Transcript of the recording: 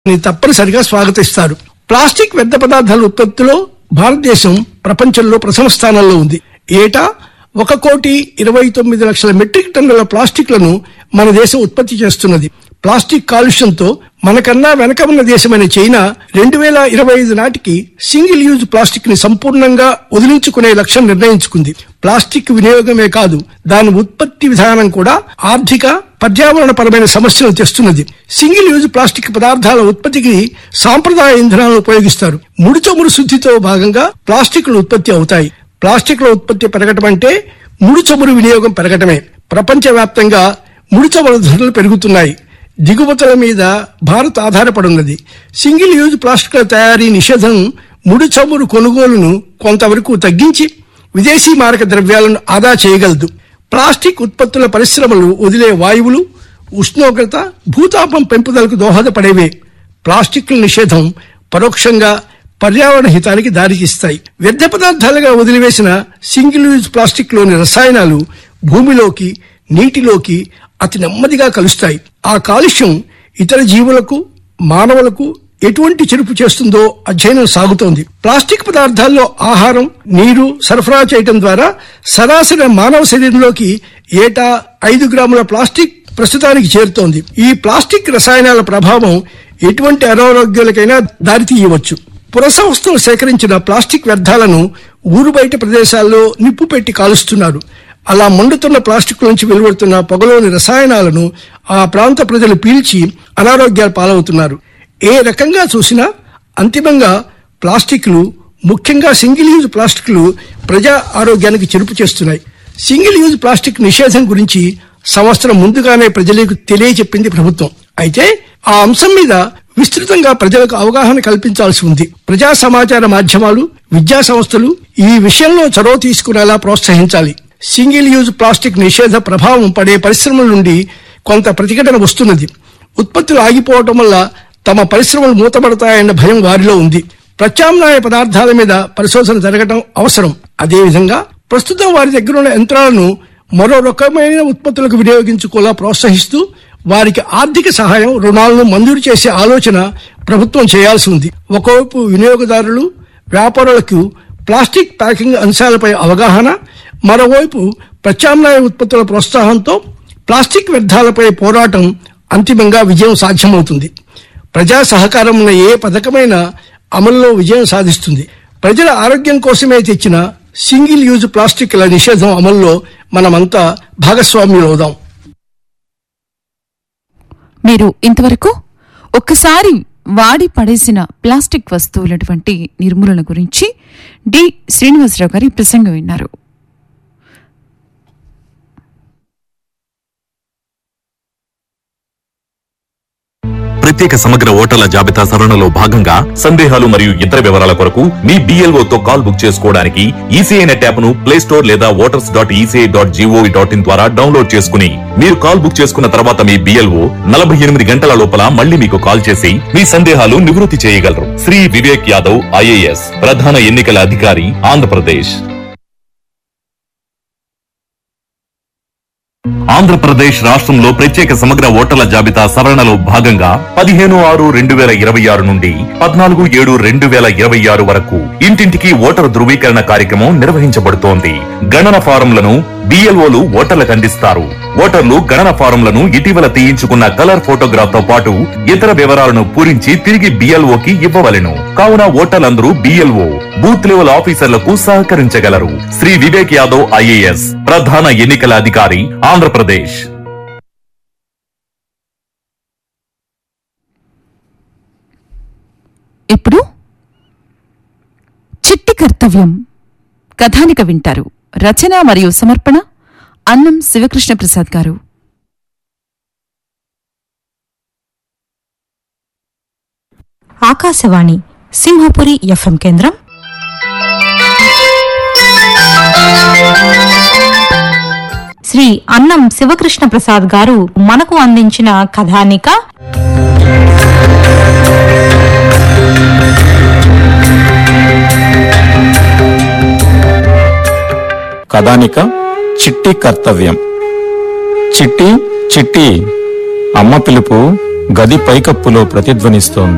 ని తప్పనిసరిగా స్వాగతిస్తారు ప్లాస్టిక్ వ్యర్థ పదార్థాల ఉత్పత్తిలో భారతదేశం ప్రపంచంలో ప్రథమ స్థానంలో ఉంది ఏటా ఒక కోటి ఇరవై తొమ్మిది లక్షల మెట్రిక్ టన్నుల ప్లాస్టిక్లను మన దేశం ఉత్పత్తి చేస్తున్నది ప్లాస్టిక్ కాలుష్యంతో మనకన్నా వెనక ఉన్న దేశమైన చైనా రెండు వేల ఇరవై ఐదు నాటికి సింగిల్ యూజ్ ప్లాస్టిక్ ని సంపూర్ణంగా వదిలించుకునే లక్ష్యం నిర్ణయించుకుంది ప్లాస్టిక్ వినియోగమే కాదు దాని ఉత్పత్తి విధానం కూడా ఆర్థిక పర్యావరణ పరమైన సమస్యలు తెస్తున్నది సింగిల్ యూజ్ ప్లాస్టిక్ పదార్థాల ఉత్పత్తికి సాంప్రదాయ ఇంధనాలను ఉపయోగిస్తారు ముడి చమురు శుద్ధితో భాగంగా ప్లాస్టిక్లు ఉత్పత్తి అవుతాయి ప్లాస్టిక్ల ఉత్పత్తి పెరగటం అంటే ముడి చమురు వినియోగం పెరగటమే ప్రపంచవ్యాప్తంగా ముడి చమురు ధరలు పెరుగుతున్నాయి దిగుమతుల మీద భారత్ ఆధారపడున్నది సింగిల్ యూజ్ ప్లాస్టిక్ల తయారీ నిషేధం ముడి చమురు కొనుగోలును కొంతవరకు తగ్గించి విదేశీ మారక ద్రవ్యాలను ఆదా చేయగలదు ప్లాస్టిక్ ఉత్పత్తుల పరిశ్రమలు వదిలే వాయువులు ఉష్ణోగ్రత భూతాపం పెంపుదలకు దోహదపడేవే ప్లాస్టిక్ల నిషేధం పరోక్షంగా పర్యావరణ హితానికి దారితీస్తాయి వ్యర్థ పదార్థాలుగా వదిలివేసిన సింగిల్ యూజ్ ప్లాస్టిక్ లోని రసాయనాలు భూమిలోకి నీటిలోకి అతి నెమ్మదిగా కలుస్తాయి ఆ కాలుష్యం ఇతర జీవులకు మానవులకు ఎటువంటి చెరుపు చేస్తుందో అధ్యయనం సాగుతోంది ప్లాస్టిక్ పదార్థాల్లో ఆహారం నీరు సరఫరా చేయటం ద్వారా సరాసరి మానవ శరీరంలోకి ఏటా ఐదు గ్రాముల ప్లాస్టిక్ ప్రస్తుతానికి చేరుతోంది ఈ ప్లాస్టిక్ రసాయనాల ప్రభావం ఎటువంటి అనారోగ్యాలకైనా దారితీయవచ్చు పురసంస్థలు సేకరించిన ప్లాస్టిక్ వ్యర్థాలను ఊరు బయట ప్రదేశాల్లో నిప్పు పెట్టి కాలుస్తున్నారు అలా మండుతున్న ప్లాస్టిక్ నుంచి వెలువడుతున్న పొగలోని రసాయనాలను ఆ ప్రాంత ప్రజలు పీల్చి అనారోగ్యాలు పాలవుతున్నారు ఏ రకంగా చూసినా అంతిమంగా ప్లాస్టిక్లు ముఖ్యంగా సింగిల్ యూజ్ ప్లాస్టిక్లు ప్రజా ఆరోగ్యానికి చెరుపు చేస్తున్నాయి సింగిల్ యూజ్ ప్లాస్టిక్ నిషేధం గురించి సంవత్సరం ముందుగానే ప్రజలకు తెలియచెప్పింది ప్రభుత్వం అయితే ఆ అంశం మీద విస్తృతంగా ప్రజలకు అవగాహన కల్పించాల్సి ఉంది ప్రజా సమాచార మాధ్యమాలు విద్యా సంస్థలు ఈ విషయంలో చొరవ తీసుకునేలా ప్రోత్సహించాలి సింగిల్ యూజ్ ప్లాస్టిక్ నిషేధ ప్రభావం పడే పరిశ్రమల నుండి కొంత ప్రతిఘటన వస్తున్నది ఉత్పత్తులు ఆగిపోవటం వల్ల తమ పరిశ్రమలు మూతపడతాయన్న భయం వారిలో ఉంది ప్రత్యామ్నాయ పదార్థాల మీద పరిశోధన జరగటం అవసరం అదేవిధంగా ప్రస్తుతం వారి దగ్గర ఉన్న యంత్రాలను మరో రకమైన ఉత్పత్తులకు వినియోగించుకోలా ప్రోత్సహిస్తూ వారికి ఆర్థిక సహాయం రుణాలను మంజూరు చేసే ఆలోచన ప్రభుత్వం చేయాల్సి ఉంది ఒకవైపు వినియోగదారులు వ్యాపారులకు ప్లాస్టిక్ ప్యాకింగ్ అంశాలపై అవగాహన మరోవైపు ప్రత్యామ్నాయ ఉత్పత్తుల ప్రోత్సాహంతో ప్లాస్టిక్ వ్యర్థాలపై పోరాటం అంతిమంగా విజయం సాధ్యమవుతుంది ప్రజా సహకారం ఉన్న ఏ పథకమైనా అమలులో విజయం సాధిస్తుంది ప్రజల ఆరోగ్యం కోసమే తెచ్చిన సింగిల్ యూజ్ ప్లాస్టిక్ల నిషేధం అమల్లో మనమంతా భాగస్వామ్యులవుదాం మీరు ఇంతవరకు ఒక్కసారి వాడి పడేసిన ప్లాస్టిక్ వస్తువులటువంటి నిర్మూలన గురించి డి శ్రీనివాసరావు గారి ప్రసంగం విన్నారు ప్రత్యేక సమగ్ర ఓటర్ల జాబితా సవరణలో భాగంగా సందేహాలు మరియు ఇతర వివరాల కొరకు మీ BLO తో కాల్ బుక్ చేసుకోవడానికి ఈసీఐ నెట్ యాప్ ను ప్లే స్టోర్ లేదా voters dot ECI dot GOV dot in ద్వారా డౌన్లోడ్ చేసుకుని మీరు కాల్ బుక్ చేసుకున్న తర్వాత మీ బిఎల్ఓ నలభై ఎనిమిది గంటల లోపల మళ్ళీ మీకు కాల్ చేసి మీ సందేహాలు నివృత్తి చేయగలరు శ్రీ వివేక్ యాదవ్ ఐఏఎస్ ప్రధాన ఎన్నికల అధికారి ఆంధ్రప్రదేశ్ ఆంధ్రప్రదేశ్ రాష్ట్రంలో ప్రత్యేక సమగ్ర ఓటర్ల జాబితా సవరణలో భాగంగా పదిహేను ఆరు రెండు వేల ఇరవై ఆరు నుండి పద్నాలుగు ఏడు రెండు వేల ఇరవై ఆరు వరకు ఇంటింటికి ఓటరు ధృవీకరణ కార్యక్రమం నిర్వహించబడుతోంది గణన ఫారంలను బిఎల్ఓలు ఓటర్లకు అందిస్తారు ఓటర్లు గణన ఫారంలను ఇటీవల తీయించుకున్న కలర్ ఫోటోగ్రాఫ్ తో పాటు ఇతర వివరాలను పూరించి తిరిగి బిఎల్ఓకి ఇవ్వవలెను కావున ఓటర్లందరూ బిఎల్ఓ బూత్ లెవెల్ ఆఫీసర్లకు సహకరించగలరు శ్రీ వివేక్ యాదవ్ ఐఏఎస్ ప్రధాన ఎన్నికల అధికారి ఆంధ్రప్రదేశ్ ఇప్పుడు చిట్టి కర్తవ్యం కథానిక వింటారు రచన మరియు సమర్పణ అన్నం శివకృష్ణ ప్రసాద్ గారు ఆకాశవాణి సింహపురి ఎఫ్ఎం కేంద్రం శ్రీ అన్నం శివకృష్ణ ప్రసాద్ గారు మనకు అందించిన కథానిక కథానిక చిట్టి కర్తవ్యం చిట్టి చిట్టి అమ్మ పిలుపు గది పైకప్పులో ప్రతిధ్వనిస్తోంది